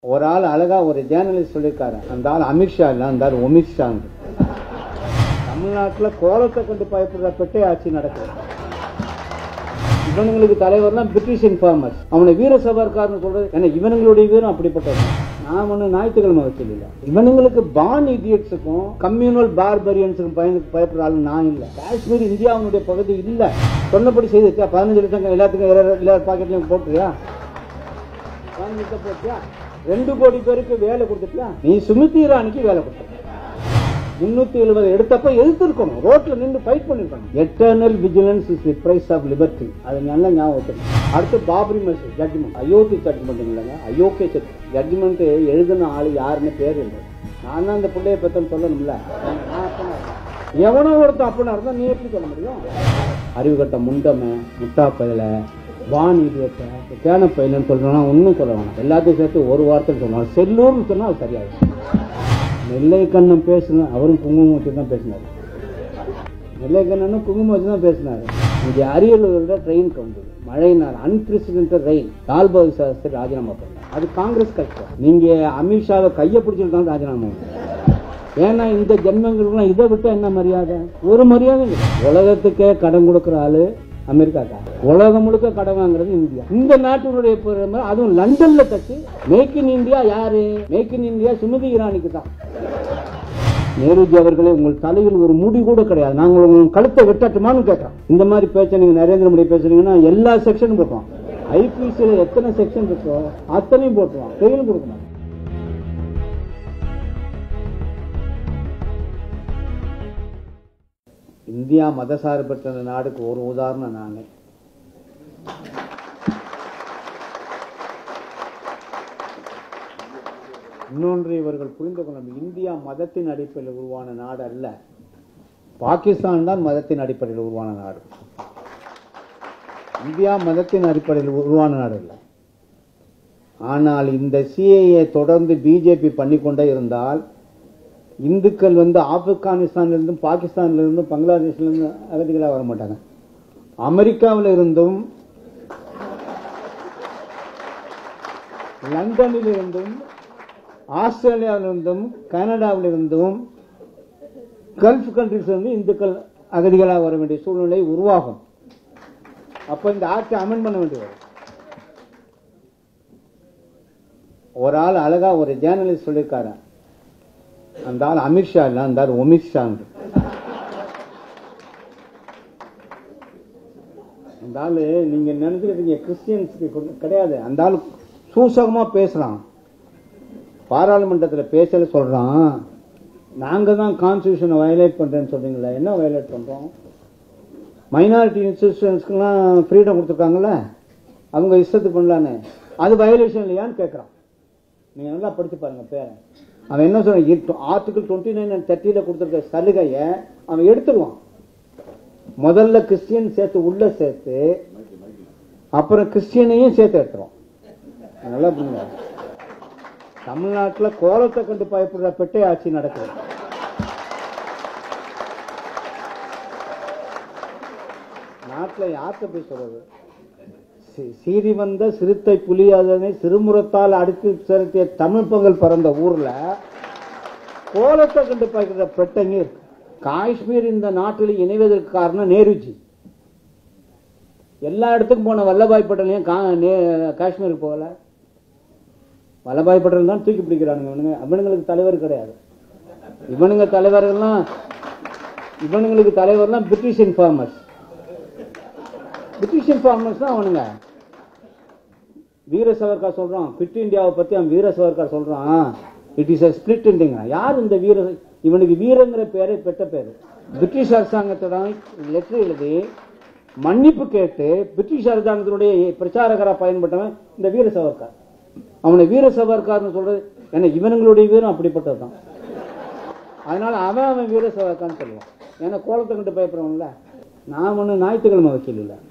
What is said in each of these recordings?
ஒரு ஆள் அழகா ஒரு ஜேர்னலிஸ்ட் சொல்லியிருக்காரு அந்த ஆள் அமித்ஷா இல்ல அந்த ஆள் ஒமித்ஷா தமிழ்நாட்டுல கோலத்தை கொண்டு பயப்படுற பெட்டை ஆட்சி நடக்குது இவனுங்களுக்கு தலைவர்லாம் பிரிட்டிஷ் இன்ஃபார்மர்ஸ் அவனை வீர சவர்கார்னு சொல்றது ஏன்னா இவனுங்களுடைய வீரம் அப்படிப்பட்டது நான் ஒண்ணு ஞாயிற்றுக்கிழமை வச்சில்ல இவனுங்களுக்கு பான் இடியட்ஸுக்கும் கம்யூனல் பார்பரியன்ஸுக்கும் பயந்து பயப்படுற ஆளு நான் இல்ல காஷ்மீர் இந்தியாவுடைய பகுதி இல்ல சொன்னபடி செய்துச்சா பதினஞ்சு லட்சம் எல்லாத்துக்கும் எல்லாரும் எல்லாரும் பாக்கெட்லயும் போட்டுறியா பதினஞ்சு லட்சம் போட்டியா ரெண்டு கோடி பேருக்கு வேலை கொடுத்துட்டியா நீ சுமித்தி இரானிக்கு வேலை கொடுத்த முன்னூத்தி எழுபது எடுத்தப்ப எதிர்த்திருக்கணும் ரோட்ல நின்று ஃபைட் பண்ணிருக்கணும் eternal vigilance is the price of liberty அது நல்லா ஞாபகம் வச்சுக்கணும். அடுத்து பாபரி மசூத் ஜட்ஜ்மெண்ட் அயோத்தி ஜட்ஜ்மெண்ட் இல்லைங்க அயோக்கிய ஜட்ஜ்மெண்ட் எழுதின ஆளு யாருன்னு பேர் இல்லை நான் தான் அந்த பிள்ளைய பத்தம் சொல்லணும்ல நான் அப்பனா இருக்கேன். எவனோ ஒருத்தன் அப்பனா இருந்தா நீ எப்படி சொல்ல முடியும் அறிவு கட்ட முண்டமை முட்டா பயல வான் இடியத்தை கேன பயிலன்னு சொல்றோம்னா ஒன்றும் சொல்ல வேணாம் எல்லாத்தையும் சேர்த்து ஒரு வார்த்தை சொல்லலாம் செல்லூர்னு சொன்னா அது சரியாகும் நெல்லை கண்ணன் பேசுன அவரும் குங்குமம் வச்சு தான் பேசினார் நெல்லை கண்ணனும் குங்குமம் வச்சு தான் பேசினார் இங்கே அரியலூர்ல ட்ரெயின் கவுண்டது மழையினால் அன்பிரசிடென்டட் ரெயின் லால் பகதூர் சாஸ்திரி ராஜினாமா பண்ணார் அது காங்கிரஸ் கட்சி நீங்க அமித்ஷாவை கையை பிடிச்சிட்டு தான் ராஜினாமா பண்ணார். ஏன்னா இந்த ஜென்மங்களுக்குலாம் இதை விட்டு என்ன மரியாதை ஒரு மரியாதை இல்லை உலகத்துக்கே கடன் கொடுக்குற ஆளு அமெரிக்கா உலகம் முழுக்க கடன் வாங்குறது இந்தியா இந்த நாட்டினுடைய பெருமை அதுவும் லண்டன்ல தச்சு மேக் இன் இந்தியா யாரு மேக் இன் இந்தியா சுமதி இரானிக்கு தான் நேருஜி அவர்களே உங்கள் தலையில் ஒரு முடி கூட கிடையாது நாங்கள் உங்கள் கழுத்தை வெட்டட்டுமான்னு கேட்கிறோம் இந்த மாதிரி பேச்ச நீங்க நரேந்திர மோடி பேசுறீங்கன்னா எல்லா செக்ஷனும் போட்டுருவோம் ஐபிசியில் எத்தனை செக்ஷன் இருக்கோ அத்தனையும் போட்டுருவோம் செயலும் கொடுக்கணும் இந்தியா மதசார்பற்ற நாடுக்கு ஒரு உதாரணம் நானே இன்னொன்று இவர்கள் புரிந்து கொள்ளணும் இந்தியா மதத்தின் அடிப்படையில் உருவான நாடு அல்ல பாகிஸ்தான் தான் மதத்தின் அடிப்படையில் உருவான நாடு இந்தியா மதத்தின் அடிப்படையில் உருவான நாடு அல்ல ஆனால் இந்த சிஏஏ தொடர்ந்து பிஜேபி பண்ணிக்கொண்டே இருந்தால் இந்துக்கள் வந்து ஆப்கானிஸ்தான்ல இருந்தும் பாகிஸ்தான்ல இருந்தும் பங்களாதேஷ்ல இருந்தும் அகதிகளாக வர மாட்டாங்க அமெரிக்காவில் இருந்தும் லண்டனில் இருந்தும் ஆஸ்திரேலியாவில் இருந்தும் கனடாவில் இருந்தும் கல்ஃப் கண்ட்ரிஸ் இருந்து இந்துக்கள் அகதிகளாக வர வேண்டிய சூழ்நிலை உருவாகும் அப்ப இந்த ஆக்டை அமெண்ட் பண்ண வேண்டி வரும் ஒரு ஆள் அழகா ஒரு ஜேர்னலிஸ்ட் சொல்லியிருக்காரு அந்த ஆள் அமித்ஷா இல்ல அந்த ஆள் ஒமித்ஷா அந்த ஆளு நீங்க நினைச்சுக்கிட்டீங்க கிறிஸ்டியன்ஸுக்கு கொண்டு- கிடையாது அந்த ஆள் சூசகமா பேசுறான் பாராளுமன்றத்தில் பேசல சொல்றான் நாங்க தான் கான்ஸ்டியூஷனை வயலேட் பண்றேன்னு சொல்றீங்களா என்ன வயலேட் பண்றோம் மைனாரிட்டி இன்ஸ்டிடியூஷன்ஸ்க்குலாம் ஃப்ரீடம் கொடுத்துருக்காங்கல்ல அவங்க இஷ்டத்துக்கு பண்ணலான்னு அது வயலேஷன் இல்லையான்னு கேட்கறான் நீங்க நல்லா படிச்சு பாருங்க பேரை அவன் என்ன சொல்ற ஆர்டிகல் டுவெண்ட்டி நைன் அண்ட் தேர்ட்டியில கொடுத்துருக்க சலுகையை அவன் எடுத்துருவான் முதல்ல கிறிஸ்டியன் சேர்த்து உள்ள சேர்த்து அப்புறம் கிறிஸ்டியனையும் சேர்த்து எடுத்துருவான் நல்லா புரியுங்க தமிழ்நாட்டுல கோலத்தை கண்டு பயப்படுற பெட்டை ஆட்சி நடக்குது நாட்டுல யார்கிட்ட போய் சொல்றது சி- சீறி வந்த சிறுத்தை புலியாதனை சிறுமுறத்தால் அடித்து செலுத்திய தமிழ் பொங்கல் பிறந்த ஊர்ல கோலத்தை கண்டு பார்க்கிற பெட்டங்க இருக்கு காஷ்மீர் இந்த நாட்டில் இணைவதற்கு காரணம் நேருஜி எல்லா இடத்துக்கும் போன வல்லபாய் பட்டேலையும் கா- நே- காஷ்மீருக்கு போகல வல்லபாய் பட்டேல் தான் தூக்கி பிடிக்கிறானுங்க இவனுங்க இவனுங்களுக்கு தலைவர் கிடையாது இவனுங்க தலைவர்கள்லாம் இவனுங்களுக்கு தலைவர்லாம் பிரிட்டிஷ் இன்ஃபார்மர்ஸ் பிரிட்டிஷ் இன்ஃபார்மர்ஸ் தான் அவனுங்க வீர சவர்கார் சொல்றான் பிட் இந்தியாவை பத்தி அவன் வீர சவர்கார் சொல்றான் it is a split India யார் இந்த வீர இவனுக்கு வீரங்கிற பேரே பெற்ற பேரு பிரிட்டிஷ் அரசாங்கத்தோட லெட்டர் எழுதி மன்னிப்பு கேட்டு பிரிட்டிஷ் அரசாங்கத்தினுடைய பிரச்சாரகரா பயன்பட்டவன் இந்த வீர சவர்கார் அவனை வீர சவர்கார்னு சொல்றது ஏன்னா இவனுங்களுடைய வீரம் அப்படிப்பட்டதுதான் அதனால அவன் அவன் வீர சவர்கார்னு சொல்லுவான் ஏன்னா கோலத்தை கண்டு பயப்படுறவன்ல நான் ஒண்ணு ஞாயிற்றுக்கிழமை வக்கீல் இல்லை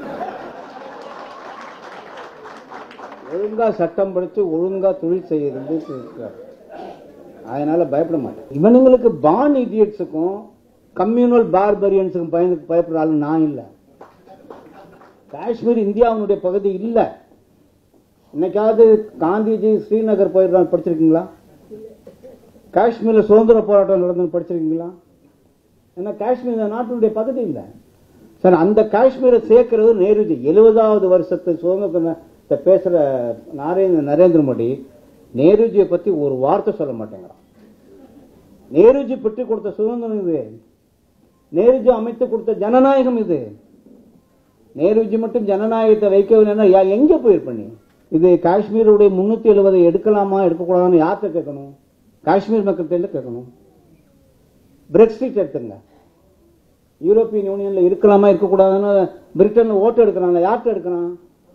ஒழுங்கா சட்டம் படிச்சு ஒழுங்கா தொழில் செய்யறது இருக்கிறார். அதனால பயப்பட மாட்டேன் இவனுங்களுக்கு பான் இடியட்ஸுக்கும் கம்யூனல் பார்பரியன்ஸுக்கும் பயந்து பயப்படுற ஆளு நான் இல்ல காஷ்மீர் இந்தியாவினுடைய பகுதி இல்ல இன்னைக்காவது காந்திஜி ஸ்ரீநகர் போயிருந்தாங்க படிச்சிருக்கீங்களா காஷ்மீர்ல சுதந்திர போராட்டம் நடந்து படிச்சிருக்கீங்களா ஏன்னா காஷ்மீர் இந்த நாட்டினுடைய பகுதி இல்லை சார் அந்த காஷ்மீரை சேர்க்கிறது நேருஜி எழுபதாவது வருஷத்து சுதந்திரத்தை பேசுற நரேந்திர நரேந்திர மோடி நேருஜியை பத்தி ஒரு வார்த்தை சொல்ல மாட்டேங்கிறான் நேருஜி பெற்று கொடுத்த சுதந்திரம் இது நேருஜி அமைத்து கொடுத்த ஜனநாயகம் இது நேருஜி மட்டும் ஜனநாயகத்தை வைக்கவில்லைன்னா யா- எங்க போயிருப்ப நீ இது காஷ்மீருடைய முன்னூத்தி எழுபதை எடுக்கலாமா எடுக்கக்கூடாதுன்னு யார்கிட்ட கேட்கணும் காஷ்மீர் மக்கள்கிட்ட கேட்கணும் பிரெக்சிட் எடுத்துங்க யூரோப்பியன் யூனியன்ல இருக்கலாமா இருக்கக்கூடாதுன்னு பிரிட்டன்ல ஓட்டு எடுக்கிறாங்க யார்கிட்ட எடுக்கிறான்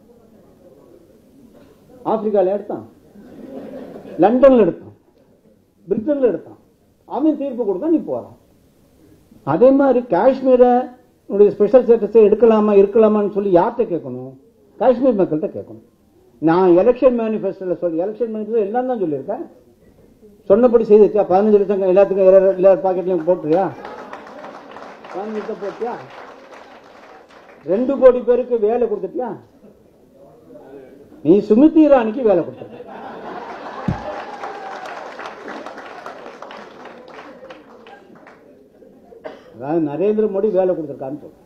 ஆப்பிரிக்கால எடுத்தான் லண்டன்ல எடுத்தான் பிரிட்டன்ல எடுத்தான் அவன் தீர்ப்பு கொடுத்தா நீ போறான் அதே மாதிரி காஷ்மீரை ஸ்பெஷல் ஸ்டேட்டஸை எடுக்கலாமா இருக்கலாமான்னு சொல்லி யார்கிட்ட கேட்கணும் காஷ்மீர் மக்கள்கிட்ட கேட்கணும் நான் எலெக்ஷன் மேனிஃபெஸ்டோல சொல்லி எலெக்ஷன் மேனிஃபெஸ்டோ எல்லாம் தான் சொல்லியிருக்கேன் சொன்னபடி செய்துச்சா பதினஞ்சு லட்சம் எல்லாத்துக்கும் எல்லா- எல்லார் பாக்கெட்லயும் போட்டுறியா பதினஞ்சு லட்சம் போட்டியா ரெண்டு கோடி பேருக்கு வேலை கொடுத்துட்டியா நீ சுமித்தி இராணிக்கு வேலை கொடுத்துட்ட அதாவது நரேந்திர மோடி வேலை கொடுத்திருக்கான்னு சொல்லு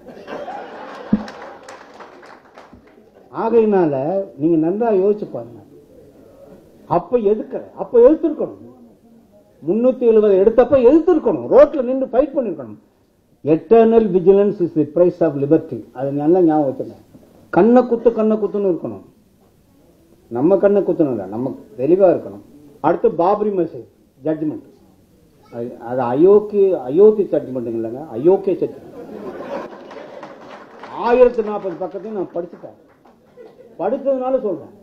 ஆகையினால நீங்க நன்றா யோசிச்சு பாருங்க அப்ப எதுக்க அப்ப எழுத்திருக்கணும் முன்னூத்தி எழுபது எடுத்தப்ப எழுத்திருக்கணும் ரோட்ல நின்று ஃபைட் பண்ணிருக்கணும் eternal vigilance is the price of liberty அது நல்லா ஞாபகம் வச்சுங்க கண்ணை குத்து கண்ணை குத்துன்னு இருக்கணும் நம்ம கண்ணை குத்தணும் இல்ல நம்ம தெளிவா இருக்கணும் அடுத்து பாபரி மசீத் ஜட்ஜ்மெண்ட் அது அயோக்கி அயோத்தி ஜட்ஜ்மெண்ட் இல்லைங்க அயோக்கிய ஜட்ஜ்மெண்ட் ஆயிரத்தி நாற்பது பக்கத்தையும் நான் படிச்சுட்டேன் படிச்சதுனால சொல்றேன்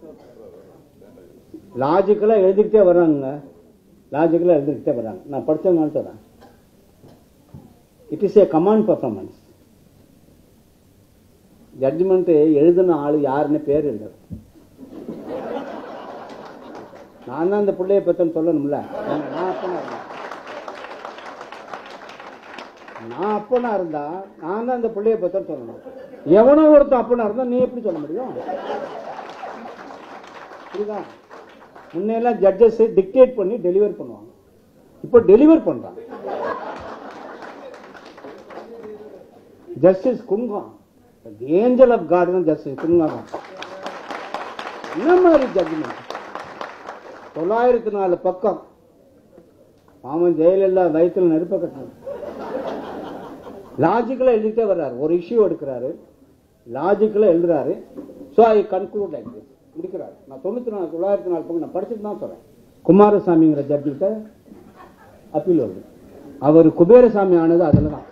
லாஜிக்கலா எழுதிக்கிட்டே வர்றாங்க லாஜிக்கலா எழுதிக்கிட்டே வர்றாங்க நான் படிச்சதுனால சொல்றேன் it is a command performance judgment எழுதின ஆளு யாருன்னு பேர் இல்லை நான் தான் இந்த பிள்ளைய பத்தன்னு சொல்லணும்ல நான் நான் அப்பனா இருந்தேன் நான் அப்பனா இருந்தா நான் தான் இந்த பிள்ளைய பத்தன்னு சொல்லணும் எவனோ ஒருத்தன் அப்பனா இருந்தா நீ எப்படி சொல்ல முடியும் புரியுதா முன்னெல்லாம் ஜட்ஜஸ் டிக்டேட் பண்ணி டெலிவர் பண்ணுவாங்க இப்போ டெலிவர் பண்றாங்க ஜஸ்டிஸ் குங்கம் ஏஞ்சல் ஆஃப் காட் தான் ஜஸ்டிஸ் குங்கம் என்ன மாதிரி ஜட்ஜ்மெண்ட் தொள்ளாயிரத்தி நாலு பக்கம் மாமன் ஜெயலலிதா வயிற்றுல நெருப்ப கட்டினார் லாஜிக்கலா எழுதிட்டே வர்றாரு ஒரு இஷ்யூ எடுக்கிறாரு லாஜிக்கலா எழுதுறாரு so I conclude like this முடிக்கிறாரு நான் தொண்ணூத்தி நாலு தொள்ளாயிரத்தி நாலு பக்கம் நான் படிச்சுட்டு தான் சொல்றேன் குமாரசாமிங்கிற ஜட்ஜிட்ட அப்பீல் வருது அவர் குபேரசாமி ஆனது அதுல தான்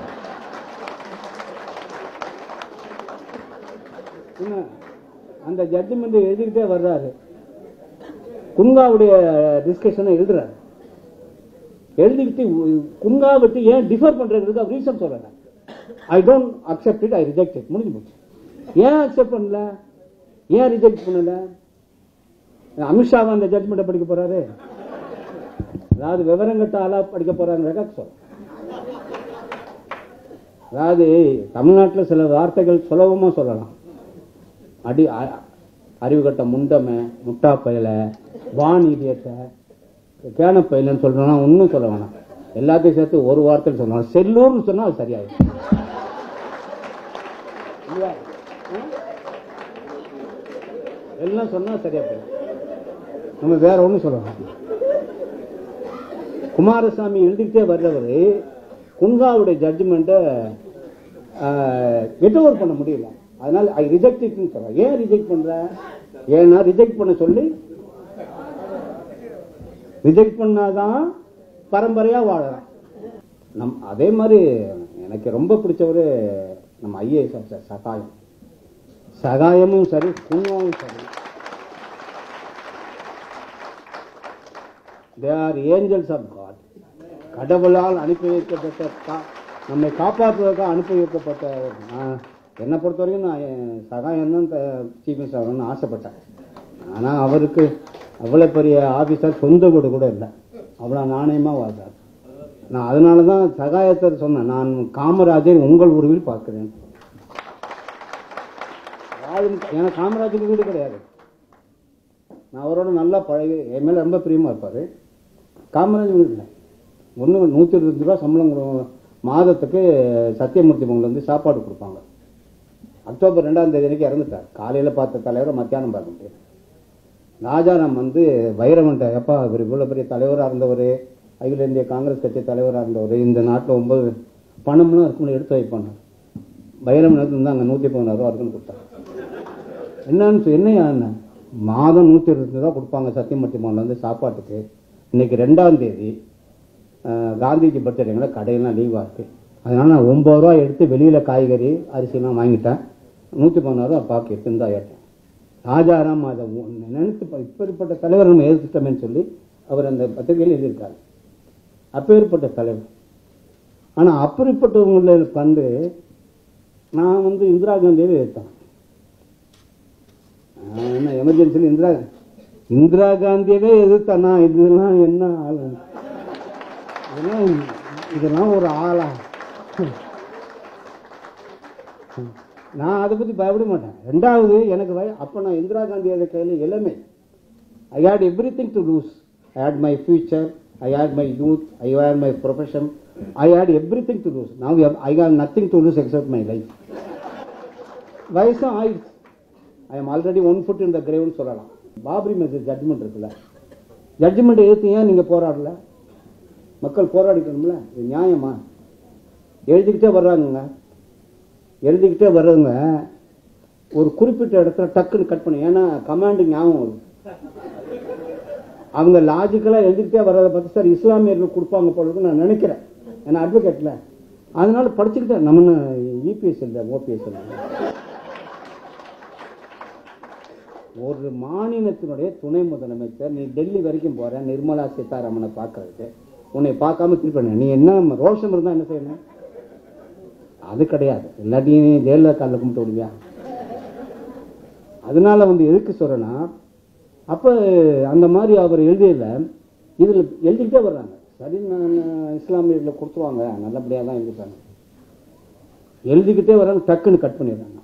என்ன அந்த ஜட்ஜ்மெண்ட் எழுதிக்கிட்டே வர்றாரு குன்காவுடைய டிஸ்கஷனை எழுதுறாரு எழுதிக்கிட்டு குன்கா விட்டு ஏன் டிஃபர் பண்றதுக்கு ரீசன் சொல்றேன் I don't accept it I reject it முடிஞ்சு போச்சு ஏன் அக்செப்ட் பண்ணல ஏன் ரிஜெக்ட் பண்ணல அமித்ஷாவா அந்த ஜட்மெண்ட்டை படிக்க போறாரு அதாவது விவரம் கட்ட ஆளா படிக்க போறாங்க சொல்ல அதாவது தமிழ்நாட்டில் சில வார்த்தைகள் சுலபமா சொல்லலாம் அடி அ- அறிவுகட்ட முண்டமை முட்டா பயல வான் இடியட்ட கேன பயிலன்னு சொல்றோம்னா ஒன்றும் சொல்ல வேணாம் எல்லாத்தையும் சேர்த்து ஒரு வார்த்தையில் சொல்லலாம் செல்லூர்னு சொன்னா அது சரியாயிடும் இல்லையா? ஆ? எல்லாம் சொன்னா சரியா போயிடும் நம்ம வேற ஒண்ணும் சொல்லலாம் குமாரசாமி எழுதிக்கிட்டே வர்றவர் குன்காவுடைய ஜட்ஜ்மெண்ட்டை கெட் ஓவர் பண்ண முடியல அதனால ஐ ரிஜெக்ட் இட்னு சொல்றேன் ஏன் ரிஜெக்ட் பண்ற ஏன்னா ரிஜெக்ட் பண்ண சொல்லி ரிஜெக்ட் பண்ணாதான் பரம்பரையா வாழலாம் நம் அதே மாதிரி எனக்கு ரொம்ப பிடிச்சவர் நம்ம ஐஏஎஸ் ஆஃபீஸர் சகாயம் சகாயமும் சரி குங்காவும் சரி they are angels of God கடவுளால் அனுப்பி வைக்கப்பட்ட கா- நம்மை காப்பாற்றுவதற்காக அனுப்பி வைக்கப்பட்ட நான் என்னை பொறுத்த வரைக்கும் நான் என் சகாயம் தான் சீஃப் மினிஸ்டர் ஆகணும்னு ஆசைப்பட்டேன் ஆனால் அவருக்கு அவ்வளோ பெரிய ஆபீசர் சொந்த வீடு கூட இல்லை அவ்வளோ நாணயமாக வாழ்ந்தார் நான் அதனால தான் சகாயத்தை சொன்னேன் நான் காமராஜர் உங்கள் உருவில் பார்க்கிறேன் வாழும் ஏன்னா காமராஜருக்கு வீடு கிடையாது நான் அவரோட நல்லா பழகி என் மேல ரொம்ப பிரியமா இருப்பாரு காமராஜ் இல்லை ஒன்று நூற்றி இருபது ரூபா சம்பளம் கொடு- மாதத்துக்கு சத்தியமூர்த்தி பொங்கல் வந்து சாப்பாடு கொடுப்பாங்க அக்டோபர் ரெண்டாம் தேதி அன்னைக்கு இறந்துட்டார் காலையில பார்த்த தலைவரை மத்தியானம் பார்க்க முடியாது ராஜாராம் வந்து வைரவன்ட்ட எப்பா இவர் இவ்வளவு பெரிய தலைவராக இருந்தவர் அகில இந்திய காங்கிரஸ் கட்சி தலைவராக இருந்தவர் இந்த நாட்டில் ஒன்பது பணம்லாம் இருக்குன்னு எடுத்து வைப்பாங்க வைரவன் எடுத்து அங்கே நூற்றி பதினாறு ரூபா இருக்குன்னு கொடுத்தாங்க என்னன்னு சொ- என்னையா என்ன மாதம் நூற்றி இருபது ரூபா கொடுப்பாங்க சத்தியமூர்த்தி மகன் வந்து சாப்பாட்டுக்கு இன்னைக்கு ரெண்டாம் தேதி அஹ், காந்திஜி பர்த்டேங்கள கடையெல்லாம் லீவாக இருக்கு அதனால நான் ஒன்பது ரூபா எடுத்து வெளியில காய்கறி அரிசிலாம் வாங்கிட்டேன் நூற்றி பதினாறு ரூபா பாக்கி இருந்தா ஏட்டேன் ராஜாராம் அதை ஒ- நினைத்து ப- இப்படிப்பட்ட தலைவர் நம்ம எதிர்த்துட்டோமேன்னு சொல்லி அவர் அந்த பத்திரிகையில் எழுதியிருக்காரு அப்பேற்பட்ட தலைவர் ஆனா அப்படிப்பட்டவங்கள கண்டு நான் வந்து இந்திரா காந்தியை எதிர்த்தேன் நான் என்ன எமர்ஜென்சியில் இந்திரா இந்திரா காந்தியவே எதிர்த்தனா இதெல்லாம் என்ன ஆளு இதெல்லாம் இதெல்லாம் ஒரு ஆளா நான் அதை பத்தி பயப்பட மாட்டேன் ரெண்டாவது எனக்கு வய- அப்ப நான் இந்திரா காந்தியோட கையில எல்லாமே I had everything to lose I had my future I had my youth I had my profession I had everything to lose now I had nothing to lose except my life வயசும் ஆயிடுச்சு I am already one foot in the கிரேவ்னு சொல்லலாம் Babri Masjid judgment இருக்குல்ல judgment எதிர்த்து ஏன் நீங்க போராடல மக்கள் போராடிக்கணும்ல இது நியாயமா எழுதிக்கிட்டே வர்றாங்கங்க எழுதிக்கிட்டே வர்றவங்க ஒரு குறிப்பிட்ட இடத்துல டக்குன்னு கட் பண்ணு ஏன்னா கமாண்டு ஞாபகம் வரும் அவங்க லாஜிக்கலா எழுதிக்கிட்டே வர்றதை பார்த்து சார் இஸ்லாமியர்கள் கொடுப்பாங்க போல இருக்குன்னு நான் நினைக்கிறேன் ஏன்னா அட்வொகேட்ல அதனால படிச்சுக்கிட்டே நம்ம இபிஎஸ் இல்லை ஓபிஎஸ் இல்லை ஒரு மாநிலத்தினுடைய துணை முதலமைச்சர் நீ டெல்லி வரைக்கும் போற நிர்மலா சீதாராமனை பார்க்கறதுக்கு உன்னை பார்க்காம திருப்பி பண்ண. நீ என்ன ரோஷம் இருந்தா என்ன செய்யணும் அது கிடையாது இல்லாட்டி நீ ஜெயலலிதா காலில் கும்பிட்டு விடுவியா அதனால வந்து எதுக்கு சொல்றேன்னா அப்ப அந்த மாதிரி அவர் எழுதியதுல இதுல எழுதிக்கிட்டே வர்றாங்க சரி நான் இஸ்லாமியர்களை கொடுத்துருவாங்க நல்லபடியா தான் எழுதிட்டாங்க எழுதிக்கிட்டே வர்றாங்க டக்குன்னு கட் பண்ணிடுறாங்க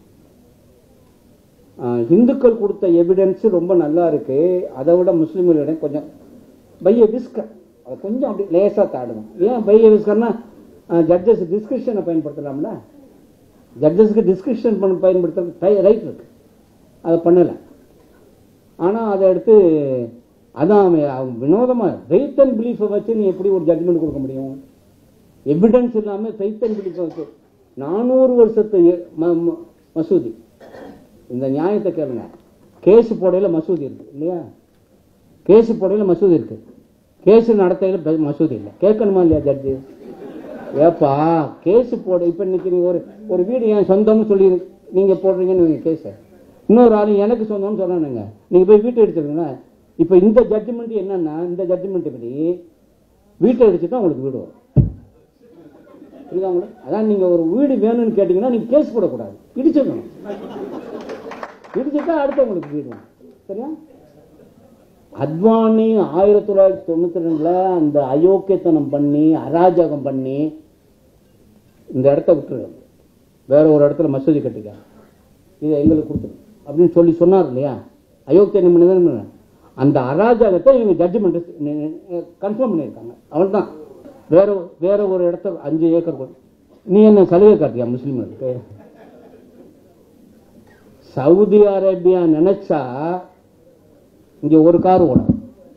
ஆஹ் இந்துக்கள் கொடுத்த எவிடன்ஸ் ரொம்ப நல்லா இருக்கு அதை விட முஸ்லிம்களிடம் கொஞ்சம் பைய விஸ்கர் அது கொஞ்சம் அப்படி லேசா தாடுவோம் ஏன் பைய விஸ்கர்னா ஜட்ஜஸ் டிஸ்கிரிப்ஷனை பயன்படுத்தலாம்ல ஜட்ஜஸ்க்கு டிஸ்கிரிப்ஷன் பண்ண பயன்படுத்துறது ரைட் இருக்கு அதை பண்ணல ஆனா அதை எடுத்து அதான் அவன் அவன் வினோதமா ஃபெய்த் அண்ட் பிலீஃபை வச்சு நீ எப்படி ஒரு ஜட்ஜ்மெண்ட் கொடுக்க முடியும் எவிடன்ஸ் இல்லாம ஃபெய்த் அண்ட் பிலீஃபை வச்சு நானூறு வருஷத்து எ- ம- ம- மசூதி இந்த நியாயத்தை கேளுங்க கேஸ் போடையில மசூதி இருக்கு இல்லையா கேஸ் போடையில மசூதி இருக்கு கேஸ் நடத்தையில ப- மசூதி இல்லை கேட்கணுமா இல்லையா ஜட்ஜு ஏப்பா கேஸ் போட இப்ப இன்னைக்கு நீ ஒரு ஒரு வீடு என் சொந்தம்னு சொல்லி நீங்க போடுறீங்கன்னு நீங்க கேஸ் இன்னொரு ஆளு எனக்கு சொந்தம்னு சொன்னானுங்க நீங்க போய் வீட்டை எடுத்துருங்க இப்ப இந்த ஜட்ஜ்மெண்ட் என்னன்னா இந்த ஜட்ஜ்மெண்ட் படி வீட்டை அடிச்சுட்டா உங்களுக்கு வீடு வரும் புரியுதா உங்களுக்கு அதான் நீங்க ஒரு வீடு வேணும்னு கேட்டீங்கன்னா நீங்க கேஸ் போடக்கூடாது இடிச்சிடணும் இடிச்சுட்டா அடுத்தவங்களுக்கு வீடு வரும் சரியா அத்வானி ஆயிரத்தி தொள்ளாயிரத்தி தொண்ணூத்தி ரெண்டுல அந்த அயோக்கியத்தனம் பண்ணி அராஜகம் பண்ணி இந்த இடத்த விட்டுரு வேற ஒரு இடத்துல மசூதி கட்டிக்க இதை எங்களுக்கு கொடுத்துரு அப்படின்னு சொல்லி சொன்னார் இல்லையா அயோக்கியம் பண்ணி அந்த அராஜகத்தை இவங்க ஜட்ஜ்மெண்ட் கன்ஃபார்ம் பண்ணியிருக்காங்க அவன் தான் வேற வேற ஒரு இடத்த அஞ்சு ஏக்கர் கொடு. நீ என்ன சலுகை காட்டியா முஸ்லீம்களுக்கு சவுதி அரேபியா நினைச்சா இங்க ஒரு கார் ஓடும்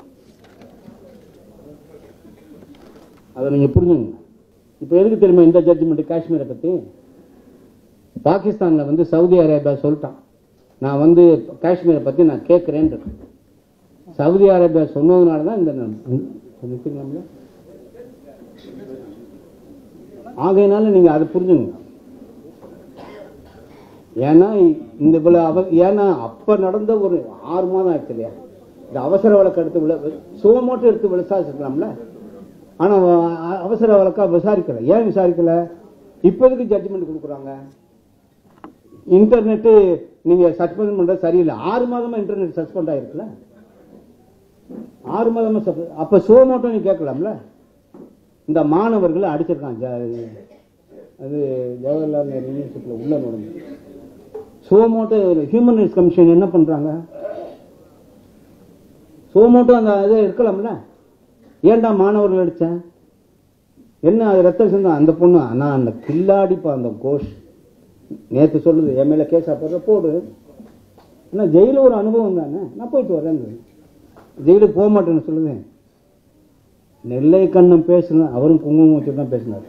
அதை நீங்க புரிஞ்சுங்க இப்ப எதுக்கு தெரியுமா இந்த ஜட்ஜ்மெண்ட் காஷ்மீரை பத்தி பாகிஸ்தான்ல வந்து சவுதி அரேபியா சொல்லிட்டான் நான் வந்து காஷ்மீரை பத்தி நான் கேட்கிறேன் சவுதி அரேபியா சொன்னதுனால தான் இந்த நம்- இந்த நிறுத்திக்கலாம்ல? ஆகையினால நீங்க அதை புரிஞ்சுங்க ஏன்னா இந்த இவ்வளவு அவ ஏன்னா அப்ப நடந்த ஒரு ஆறு மாதம் ஆச்சு இல்லையா இந்த அவசர வழக்கு எடுத்து விழ சுகமோட்டம் எடுத்து விசாரிச்சிருக்கலாம்ல ஆனா அவ- அவசர வழக்கா விசாரிக்கல ஏன் விசாரிக்கல இப்போதைக்கு ஜட்ஜ்மெண்ட் கொடுக்குறாங்க இன்டர்நெட் நீங்க சஸ்பெண்ட் பண்றது சரியில்லை ஆறு மாதமா இன்டர்நெட் சஸ்பெண்ட் ஆயிருக்குல்ல ஆறு மாதமா suspend- அப்ப சுகமோட்டம் நீ கேட்கலாம்ல இந்த மாணவர்களை அடிச்சிருக்கான் ஜ- அது ஜவஹர்லால் நேரு யூனிவர்சிட்டியில் உள்ள நடந்து சுகமோட்டோ ஹியூமன் ரைட்ஸ் கமிஷன் என்ன பண்றாங்க சோமோட்டும் அந்த இதை இருக்கலாம்ல ஏன்டா மாணவர்கள் அடிச்சேன் என்ன அது ரத்த சிந்தம் அந்த பொண்ணு நான் அந்த கில்லாடிப்பா அந்த கோஷ் நேத்து சொல்லுது என் மேல கேஸா போடுற போடு என்ன ஜெயில ஒரு அனுபவம் தானே நான் போயிட்டு வரேன் ஜெயிலுக்கு போக மாட்டேன்னு சொல்லுது நெல்லை கண்ணன் பேசுன அவரும் குங்குமம் வச்சு தான் பேசினார்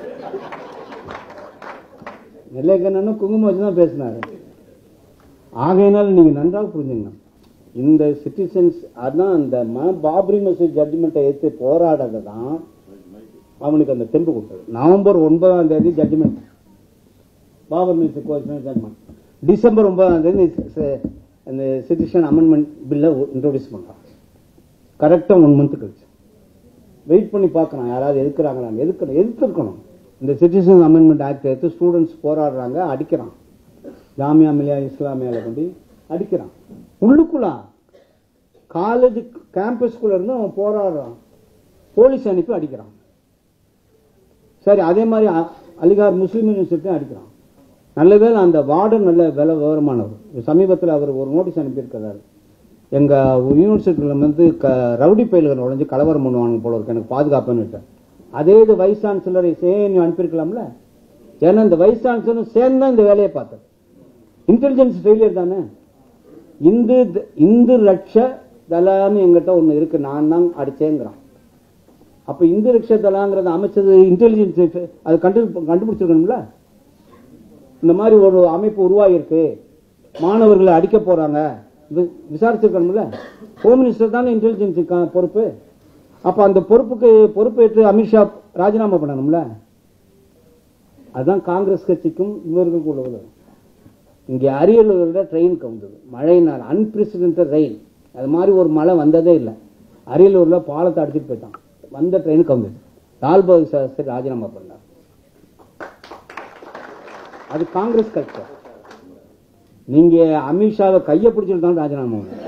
நெல்லை கண்ணனும் குங்குமம் வச்சு தான் பேசினாரு ஆகையினால் நீங்க நன்றாக புரிஞ்சுக்கணும் இந்த சிட்டிசன்ஸ் அதான் அந்த ம- பாபரி மசூத் ஜட்ஜ்மெண்ட்டை எடுத்து போராடாத தான் அவனுக்கு அந்த தெம்பு கொடுத்தது நவம்பர் ஒன்பதாம் தேதி ஜட்ஜ்மெண்ட் பாபர் மசூத் ஜட்ஜ்மெண்ட் டிசம்பர் ஒன்பதாம் தேதி ச- அந்த சிட்டிசன் அமெண்ட்மெண்ட் பில்லை இன்ட்ரோடியூஸ் பண்றான் கரெக்டா ஒன் மந்த் கழிச்சு வெயிட் பண்ணி பார்க்கணும் யாராவது எதுக்குறாங்களான்னு எதுக்கணும் எதிர்த்துருக்கணும் இந்த சிட்டிசன் அமெண்ட்மெண்ட் ஆக்ட் எடுத்து ஸ்டூடெண்ட்ஸ் போராடுறாங்க அடிக்கிறான் ஜாமியா மிலியா இஸ்லாமியால கொண்டு அடிக்கிறான் உள்ளுக்குள்ளா காலேஜ் கேம்பஸ்குள்ள இருந்து அவன் போராடுறான் போலீஸ் அனுப்பி அடிக்கிறான் சரி அதே மாதிரி அ- அலிகார் முஸ்லீம் யூனிவர்சிட்டியும் அடிக்கிறான் நல்ல வேளை அந்த வார்டன் நல்ல வில விவரமானவர் சமீபத்தில் அவர் ஒரு நோட்டீஸ் அனுப்பியிருக்கிறாரு எங்க யூனிவர்சிட்டியில வந்து க- ரவுடி பயில்கள் நுழைஞ்சு கலவரம் பண்ணுவாங்க போல இருக்கு எனக்கு பாதுகாப்புன்னு விட்டேன் அதே இது வைஸ் சான்சலரை சேர்ந்து அனுப்பியிருக்கலாம்ல ஏன்னா இந்த வைஸ் சான்சலரும் சேர்ந்து தான் இந்த வேலையை பார்த்தது இன்டெலிஜென்ஸ் ஃபெயிலியர் தானே இந்து இந்து லட்ச தலான்னு எங்கிட்ட ஒண்ணு இருக்கு நான் தான் அடிச்சேங்கிறான் அப்ப இந்து லட்ச தலாங்கிறத அமைச்சது இன்டெலிஜென்ஸ் அது கண்டு கண்டுபிடிச்சிருக்கணும்ல இந்த மாதிரி ஒரு அமைப்பு உருவாகியிருக்கு மாணவர்களை அடிக்க போறாங்க வி- விசாரிச்சிருக்கணும்ல ஹோம் மினிஸ்டர் தானே இன்டெலிஜென்ஸ் பொறுப்பு அப்ப அந்த பொறுப்புக்கு பொறுப்பேற்று அமித்ஷா ராஜினாமா பண்ணணும்ல அதுதான் காங்கிரஸ் கட்சிக்கும் இவர்களுக்கு உள்ளது இங்க அரியலூர்ல ட்ரெயின் கவுந்தது மழையினால் அன்பிரசிடென்டட் ரெயின் அது மாதிரி ஒரு மழை வந்ததே இல்லை அரியலூர்ல பாலத்தை அடிச்சிட்டு போயிட்டான் வந்த ட்ரெயின் கவுந்தது லால் பகதூர் சாஸ்திரி ராஜினாமா பண்ணார் அது காங்கிரஸ் கட்சி நீங்க அமித்ஷாவை கையை பிடிச்சிட்டு தான் ராஜினாமா பண்ணணும்.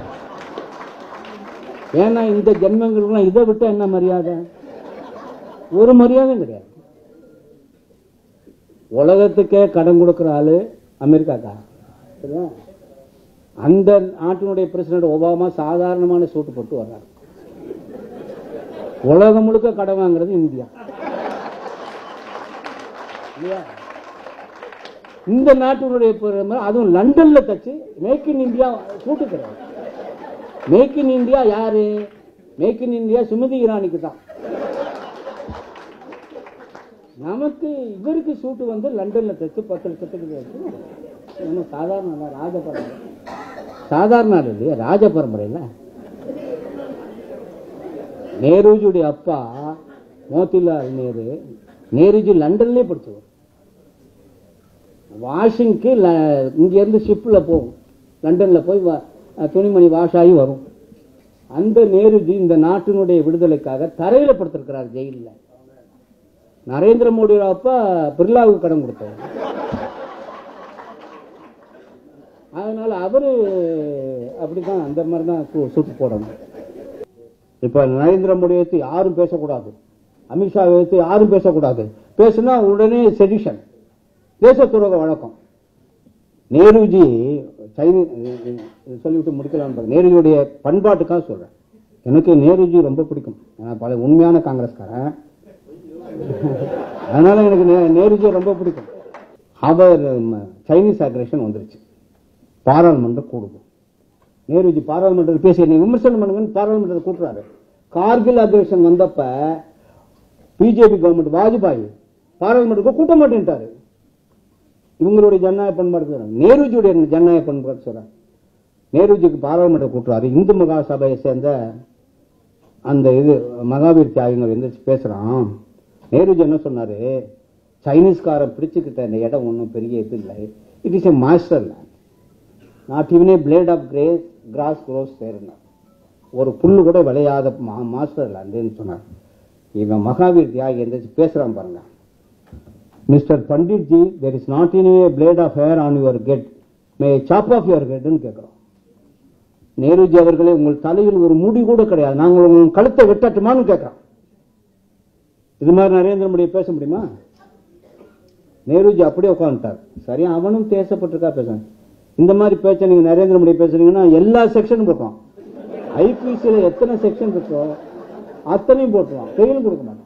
ஏன்னா இந்த ஜென்மங்களுக்குலாம் இதை விட்டு என்ன மரியாதை ஒரு மரியாதையும் கிடையாது உலகத்துக்கே கடன் கொடுக்கிற ஆளு அமெரிக்காக்கா சரியா அந்த நாட்டினுடைய பிரசிடண்ட் ஒபாமா சாதாரணமான சூட்டு போட்டு வர்றாரு உலகம் முழுக்க கடன் வாங்குறது இந்தியா இல்லையா இந்த நாட்டினுடைய பிரதமர் அதுவும் லண்டன்ல தச்சு மேக் இன் இந்தியா சூட்டுக்கிறார் மேக் இன் இந்தியா யாரு மேக் இன் இந்தியா சுமதி இரானிக்கு தான் நமக்கு இவருக்கு சூட்டு வந்து லண்டன்ல தச்சு பத்து லட்சத்துக்கு வச்சு என்ன சாதாரண இல்ல, ராஜ பரம்பரை சாதாரண ஆள் இல்லையா ராஜ பரம்பரையில நேருஜுடைய அப்பா மோத்திலால் நேரு நேருஜி லண்டன்லயே படிச்சவர் வாஷிங்க்கு ல- இங்க இருந்து ஷிப்ல போகும் லண்டன்ல போய் வா- துணிமணி வாஷ் ஆகி வரும் அந்த நேருஜி இந்த நாட்டினுடைய விடுதலைக்காக தரையில படுத்திருக்கிறார் ஜெயிலில் நரேந்திர மோடி அப்பா பிர்லாவுக்கு கடன் கொடுத்தவர் அதனால அவரு அப்படிதான் அந்த மாதிரி தான் சு- சுட்டு போடணும் இப்ப நரேந்திர மோடி வைத்து யாரும் பேசக்கூடாது அமித்ஷா வைத்து யாரும் பேசக்கூடாது பேசுனா உடனே செடிஷன் தேச துரோக வழக்கம் நேருஜி சைனி இது சொல்லிவிட்டு முடிக்கலாம் பாருங்க. நேருஜியுடைய பண்பாட்டுக்காக சொல்றேன் எனக்கு நேருஜி ரொம்ப பிடிக்கும் நான் பல உண்மையான காங்கிரஸ்காரன் அதனால எனக்கு நே- நேருஜி ரொம்ப பிடிக்கும் அவர் ம, சைனீஸ் அக்ரேஷன் வந்துருச்சு பாராளுமன்றம் கூடுது நேருஜி பாராளுமன்றத்தில் பேசி நீ விமர்சனம் பண்ணுங்கன்னு பாராளுமன்றத்தை கூட்டுறாரு கார்கில் அக்ரேஷன் வந்தப்ப பிஜேபி கவர்மெண்ட் வாஜ்பாய் பாராளுமன்றத்துக்கு கூட்ட மாட்டேன்ட்டாரு இவங்களுடைய ஜனநாயக பண்பாடு சொல்றாங்க. நேருஜியுடைய ஜனநாயக பண்பாடு சொல்றாங்க நேருஜிக்கு பாராளுமன்றம் கூட்டுறாரு இந்து மகா சபையை சேர்ந்த அந்த இது மகாவீர் தியாகிகள் எந்திரிச்சு பேசுறான் நேருஜி என்ன சொன்னாரு சைனீஸ்காரன் பிடிச்சுக்கிட்ட இந்த இடம் ஒன்றும் பெரிய இது இல்லை it is a master land not even a blade of grace grass grows தேர்னா ஒரு புல்லு கூட விளையாத மா- மாஸ்டர் லேண்டுன்னு சொன்னார் இவன் மகாவீர் தியாகி எந்திரிச்சு பேசுறான் பாருங்க mister Pandit ji there is not in a blade of hair on your head may chop off your கெட்னு கேட்கிறோம் நேருஜி அவர்களே உங்கள் தலையில் ஒரு முடி கூட கிடையாது நாங்கள் உங்கள் கழுத்தை வெட்டட்டுமான்னு கேட்கிறோம் இது மாதிரி நரேந்திர மோடி பேச முடியுமா நேருஜி அப்படியே உட்காந்துட்டார் சரி அவனும் தேசப்பட்டிருக்கா பேசுறான் இந்த மாதிரி பேச்ச நீங்க நரேந்திர மோடி பேசுறீங்கன்னா எல்லா செக்ஷனும் போட்டோம் ஐபிசியில் எத்தனை செக்ஷன் இருக்கோ அத்தனையும் போட்டுருவான் ஃபெயிலும் கொடுக்க மாட்டான்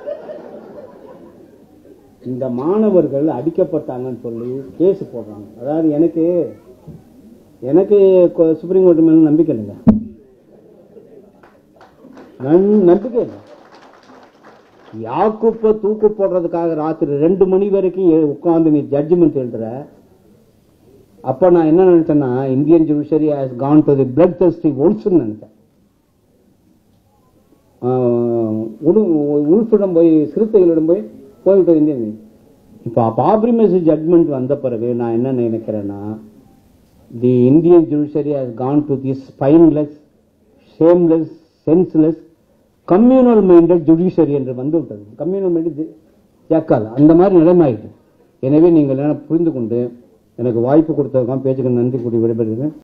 இந்த மாணவர்கள் அடிக்கப்பட்டாங்கன்னு சொல்லி கேஸ் போடுறாங்க அதாவது எனக்கு எனக்கு கொ- சுப்ரீம் கோர்ட் மேல நம்பிக்கை இல்லைங்க நன்- நம்பிக்கை இல்லை யாக்குப்ப தூக்கு போடுறதுக்காக ராத்திரி ரெண்டு மணி வரைக்கும் எ- உட்கார்ந்து நீ ஜட்ஜ்மெண்ட் எழுதுற அப்ப நான் என்ன நினைச்சேன்னா Indian judiciary has gone to the blood thirsty ஒன்ஸ்னு நினைச்சேன் ஆஹ் உடு- உல்ஃபிடம் போய் சிறுத்தைகளிடம் போய் போய்விட்டு இந்தியன் இப்ப பாப்ரிமசி ஜட்மெண்ட் வந்த பிறகு நான் என்ன நினைக்கிறேன்னா the Indian judiciary has gone to the spineless shameless senseless communal minded judiciary என்று வந்து விட்டது கம்யூனல் மைண்டட் ஜக்கால் அந்த மாதிரி நிலைமாயிட்டு எனவே நீங்கள் எல்லாம் புரிந்து கொண்டு எனக்கு வாய்ப்பு கொடுத்ததுக்காக பேச்சுக்கு நன்றி கூடி விடைபெறுகிறேன்